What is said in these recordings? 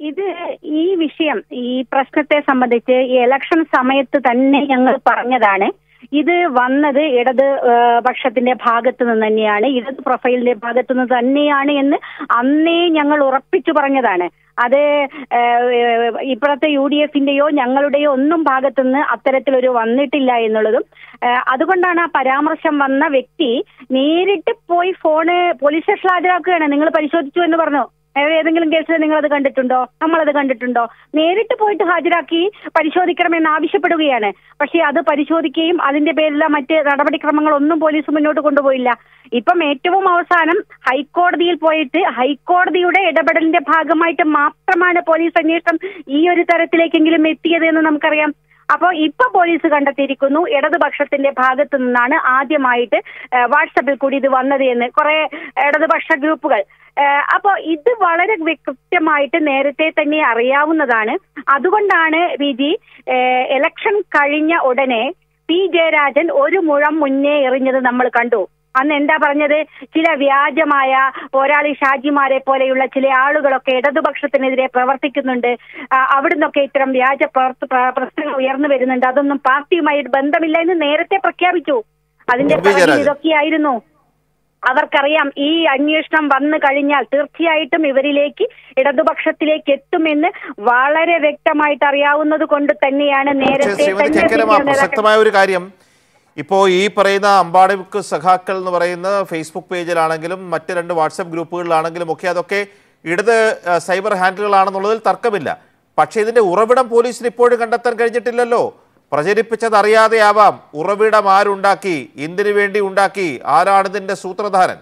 ഇത് ഈ വിഷയം ഈ പ്രശ്നത്തെ സംബന്ധിച്ച് ഈ ഇലക്ഷൻ സമയത്ത് തന്നെ ഞങ്ങൾ പറഞ്ഞതാണ് ഇത് വന്നത് ഇടത് ഏഹ്, പക്ഷത്തിന്റെ ഭാഗത്ത് നിന്ന് തന്നെയാണ് ഇടത് പ്രൊഫൈലിന്റെ ഭാഗത്ത് നിന്ന് തന്നെയാണ് എന്ന് അന്നേ ഞങ്ങൾ ഉറപ്പിച്ചു പറഞ്ഞതാണ് അത് ഏഹ്, ഇപ്പോഴത്തെ യു ഡി എഫിന്റെയോ ഞങ്ങളുടെയോ ഒന്നും ഭാഗത്തുനിന്ന് അത്തരത്തിലൊരു വന്നിട്ടില്ല എന്നുള്ളതും ഏഹ്, അതുകൊണ്ടാണ് ആ പരാമർശം വന്ന വ്യക്തി നേരിട്ട് പോയി ഫോണ് പോലീസ് സ്റ്റേഷനിൽ ഹാജരാക്കുകയാണ് നിങ്ങൾ പരിശോധിച്ചു എന്ന് പറഞ്ഞു വേറെ ഏതെങ്കിലും കേസിൽ നിങ്ങൾ അത് കണ്ടിട്ടുണ്ടോ നമ്മളത് കണ്ടിട്ടുണ്ടോ നേരിട്ട് പോയിട്ട് ഹാജരാക്കി പരിശോധിക്കണമെന്ന് ആവശ്യപ്പെടുകയാണ് പക്ഷേ അത് പരിശോധിക്കുകയും അതിന്റെ പേരിലുള്ള മറ്റ് നടപടിക്രമങ്ങളൊന്നും പോലീസ് മുന്നോട്ട് കൊണ്ടുപോയില്ല ഇപ്പം ഏറ്റവും അവസാനം ഹൈക്കോടതിയിൽ പോയിട്ട് ഹൈക്കോടതിയുടെ ഇടപെടലിന്റെ ഭാഗമായിട്ട് മാത്രമാണ് പോലീസ് അന്വേഷണം ഈ ഒരു തരത്തിലേക്കെങ്കിലും എത്തിയത് എന്ന് നമുക്കറിയാം അപ്പോൾ ഇപ്പൊ പോലീസ് കണ്ടെത്തിയിരിക്കുന്നു ഇടതുപക്ഷത്തിന്റെ ഭാഗത്തു നിന്നാണ് ആദ്യമായിട്ട് ഏഹ്, വാട്സപ്പിൽ കൂടി ഇത് വന്നത് എന്ന് കുറെ ഇടതുപക്ഷ ഗ്രൂപ്പുകൾ ഏഹ്, അപ്പോ ഇത് വളരെ വ്യ- കൃത്യമായിട്ട് നേരത്തെ തന്നെ അറിയാവുന്നതാണ് അതുകൊണ്ടാണ് വിജി ഏഹ്, ഇലക്ഷൻ കഴിഞ്ഞ ഉടനെ പി ജയരാജൻ ഒരു മുഴം മുന്നേ എറിഞ്ഞത് നമ്മൾ കണ്ടു അന്ന് എന്താ പറഞ്ഞത് ചില വ്യാജമായ പോരാളി ഷാജിമാരെ പോലെയുള്ള ചില ആളുകളൊക്കെ ഇടതുപക്ഷത്തിനെതിരെ പ്രവർത്തിക്കുന്നുണ്ട് ആ, അവിടുന്നൊക്കെ ഇത്തരം വ്യാജ പ്രവർത്ത- പ്ര- പ്രശ്നങ്ങൾ ഉയർന്നു വരുന്നുണ്ട് അതൊന്നും പാർട്ടിയുമായി ബന്ധമില്ല എന്ന് നേരത്തെ പ്രഖ്യാപിച്ചു അതിന്റെ എം വി പിറകിൽ ജയരാജൻ. ഇതൊക്കെയായിരുന്നു അവർക്കറിയാം ഈ അന്വേഷണം വന്നു കഴിഞ്ഞാൽ തീർച്ചയായിട്ടും ഇവരിലേക്ക് ഇടതുപക്ഷത്തിലേക്ക് എത്തുമെന്ന് വളരെ വ്യക്തമായിട്ട് അറിയാവുന്നത് കൊണ്ട് തന്നെയാണ് പക്ഷേ നേരത്തെ ശ്രീമതി തന്നെ ചെക്കരമ സീനിയർ നേതാക്കൾ പ്രസക്തമായ ഒരു കാര്യം ഇപ്പോൾ ഈ പറയുന്ന അമ്പാടിക്ക് സഖാക്കൾ എന്ന് പറയുന്ന ഫേസ്ബുക്ക് പേജിലാണെങ്കിലും മറ്റ് രണ്ട് വാട്സപ്പ് ഗ്രൂപ്പുകളിലാണെങ്കിലും ഒക്കെ അതൊക്കെ ഇടത് ആ, സൈബർ ഹാൻഡിലുകളാണെന്നുള്ളതിൽ തർക്കമില്ല പക്ഷേ ഇതിന്റെ ഉറവിടം പോലീസിന് ഇപ്പോഴും കണ്ടെത്താൻ കഴിഞ്ഞിട്ടില്ലല്ലോ പ്രചരിപ്പിച്ചത് അറിയാതെയാവാം ഉറവിടം ആരുണ്ടാക്കി എന്തിനു വേണ്ടി ഉണ്ടാക്കി ആരാണ് ഇതിന്റെ സൂത്രധാരൻ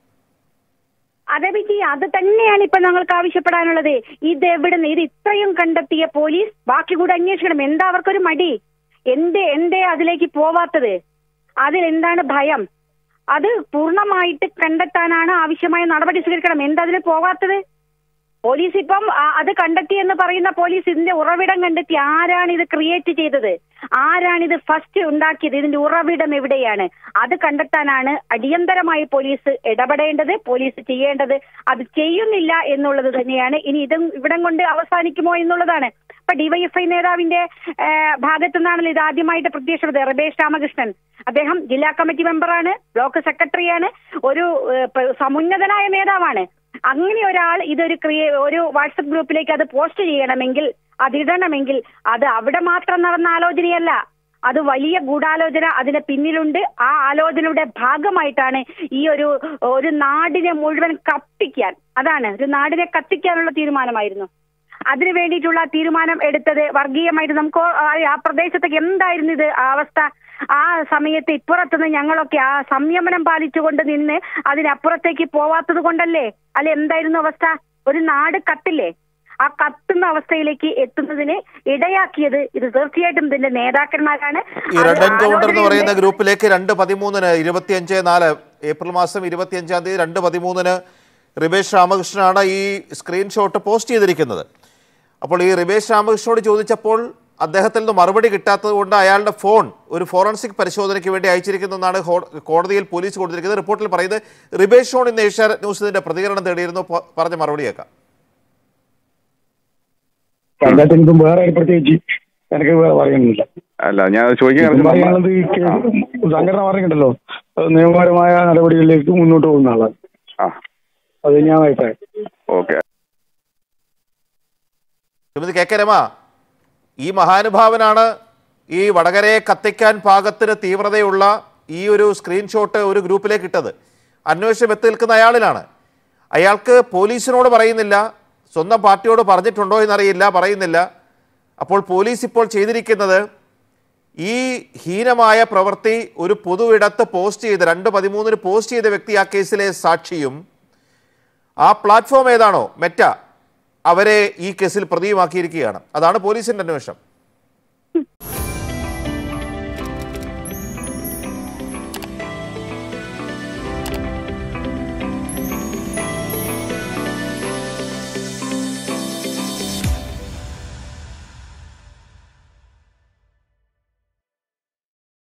അതെ വിജി അത് തന്നെയാണ് ഇപ്പൊ ഞങ്ങൾക്ക് ആവശ്യപ്പെടാനുള്ളത് ഇത് എവിടുന്ന് ഇത് ഇത്രയും കണ്ടെത്തിയ പോലീസ് ബാക്കി കൂടെ അന്വേഷിക്കണം എന്താ അവർക്കൊരു മടി എന്തേ എന്തേ അതിലേക്ക് പോവാത്തത് അതിലെന്താണ് ഭയം അത് പൂർണ്ണമായിട്ട് കണ്ടെത്താനാണ് ആവശ്യമായ നടപടി സ്വീകരിക്കണം എന്താ അതിന് പോവാത്തത് പോലീസ് ഇപ്പം ആ, അത് കണ്ടെത്തി എന്ന് പറയുന്ന പോലീസ് ഇതിന്റെ ഉറവിടം കണ്ടെത്തി ആരാണ് ഇത് ക്രിയേറ്റ് ചെയ്തത് ആരാണ് ഇത് ഫസ്റ്റ് ഉണ്ടാക്കിയത് ഇതിന്റെ ഉറവിടം എവിടെയാണ് അത് കണ്ടെത്താനാണ് അടിയന്തരമായി പോലീസ് ഇടപെടേണ്ടത് പോലീസ് ചെയ്യേണ്ടത് അത് ചെയ്യുന്നില്ല എന്നുള്ളത് തന്നെയാണ് ഇനി ഇതും ഇവിടം കൊണ്ട് അവസാനിക്കുമോ എന്നുള്ളതാണ് ഇപ്പൊ ഡിവൈഎഫ്ഐ നേതാവിന്റെ ആ, ഭാഗത്തു നിന്നാണല്ലോ ഇത് ആദ്യമായിട്ട് പ്രത്യക്ഷപ്പെട്ടത് റിബേഷ് രാമകൃഷ്ണൻ അദ്ദേഹം ജില്ലാ കമ്മിറ്റി മെമ്പറാണ് ബ്ലോക്ക് സെക്രട്ടറിയാണ് ഒരു ഏ, പ- സമുന്നതനായ നേതാവാണ് അങ്ങനെ ഒരാൾ ഇതൊരു ക്രിയ ഒരു വാട്സപ്പ് ഗ്രൂപ്പിലേക്ക് അത് പോസ്റ്റ് ചെയ്യണമെങ്കിൽ അതിടണമെങ്കിൽ അത് അവിടെ മാത്രം നടന്ന ആലോചനയല്ല അത് വലിയ ഗൂഢാലോചന അതിന് പിന്നിലുണ്ട് ആ ആലോചനയുടെ ഭാഗമായിട്ടാണ് ഈ ഒരു ഒരു നാടിനെ മുഴുവൻ കത്തിക്കാൻ അതാണ് ഒരു നാടിനെ കത്തിക്കാനുള്ള തീരുമാനമായിരുന്നു അതിനു വേണ്ടിയിട്ടുള്ള തീരുമാനം എടുത്തത് വർഗീയമായിട്ട് നമുക്ക് ആ- ആ പ്രദേശത്തേക്ക് എന്തായിരുന്നു ഇത് ആ അവസ്ഥ ആ സമയത്ത് ഇപ്പുറത്തുനിന്ന് ഞങ്ങളൊക്കെ ആ സംയമനം പാലിച്ചുകൊണ്ട് നിന്ന് അതിനപ്പുറത്തേക്ക് പോവാത്തത് കൊണ്ടല്ലേ അല്ലെ എന്തായിരുന്നു അവസ്ഥ ഒരു നാട് കത്തില്ലേ ആ കത്തുന്ന അവസ്ഥയിലേക്ക് എത്തുന്നതിന് ഇടയാക്കിയത് ഇത് തീർച്ചയായിട്ടും ഇതിന്റെ നേതാക്കന്മാരാണ് ഈ അത് റെഡ് എൻകൗണ്ടർ എന്ന് ആലോചനയുണ്ട്. പറയുന്ന ഗ്രൂപ്പിലേക്ക് രണ്ട് പതിമൂന്നിന് ഇരുപത്തിയഞ്ച് നാല് ഏപ്രിൽ മാസം ഇരുപത്തിയഞ്ചാം തീയതി രണ്ട് പതിമൂന്നിന് റിബേഷ് രാമകൃഷ്ണനാണ് ഈ സ്ക്രീൻഷോട്ട് പോസ്റ്റ് ചെയ്തിരിക്കുന്നത് അപ്പോൾ ഈ റിബേഷ് രാമകൃഷ്ണനോട് ചോദിച്ചപ്പോൾ അദ്ദേഹത്തിൽ നിന്ന് മറുപടി കിട്ടാത്തത് കൊണ്ട് അയാളുടെ ഫോൺ ഒരു ഫോറൻസിക് പരിശോധനയ്ക്ക് വേണ്ടി അയച്ചിരിക്കുന്നതെന്നാണ് ഹോ- കോടതിയിൽ പോലീസ് കൊടുത്തിരിക്കുന്നത് റിപ്പോർട്ടിൽ പറയുന്നത് റിബേഷ് ഷോൺ ഇന്ന് ഏഷ്യാനെറ്റ് ന്യൂസ് ഇതിന്റെ പ്രതികരണം തേടിയിരുന്നു പ- പറഞ്ഞ മറുപടി കേൾക്കാം അതിനകത്ത് എനിക്കും വേറെ പ്രത്യേകിച്ച് എനിക്ക് വേറെ പറയാനൊന്നുമില്ല അല്ല ഞാൻ ചോദിക്കാൻ ഇപ്പം പറയാനുള്ളത് ഈ കേസ് സംഘടന പറഞ്ഞിട്ടുണ്ടല്ലോ അത് നിയമപരമായ നടപടികളിലേക്ക് മുന്നോട്ട് പോകുന്ന ആളാണ് ആ അത് ഞാൻ അഭിപ്രായം okay Shrimati K K Rama ഈ മഹാനുഭാവനാണ് ഈ വടകരയെ കത്തിക്കാൻ പാകത്തിന് തീവ്രതയുള്ള ഈ ഒരു സ്ക്രീൻഷോട്ട് ഒരു ഗ്രൂപ്പിലേക്ക് ഇട്ടത് അന്വേഷണം എത്തി നിൽക്കുന്ന അയാളിലാണ് അയാൾക്ക് പോലീസിനോട് പറയുന്നില്ല സ്വന്തം പാർട്ടിയോട് പറഞ്ഞിട്ടുണ്ടോ എന്നറിയില്ല പറയുന്നില്ല അപ്പോൾ പോലീസ് ഇപ്പോൾ ചെയ്തിരിക്കുന്നത് ഈ ഹീനമായ പ്രവൃത്തി ഒരു പൊതു ഇടത്ത് പോസ്റ്റ് ചെയ്ത് രണ്ട് പതിമൂന്നിന് പോസ്റ്റ് ചെയ്ത വ്യക്തി ആ കേസിലെ സാക്ഷിയും ആ പ്ലാറ്റ്ഫോം ഏതാണോ മെറ്റ അവരെ ഈ കേസിൽ പ്രതിയുമാക്കിയിരിക്കുകയാണ് അതാണ് പോലീസിന്റെ അന്വേഷണം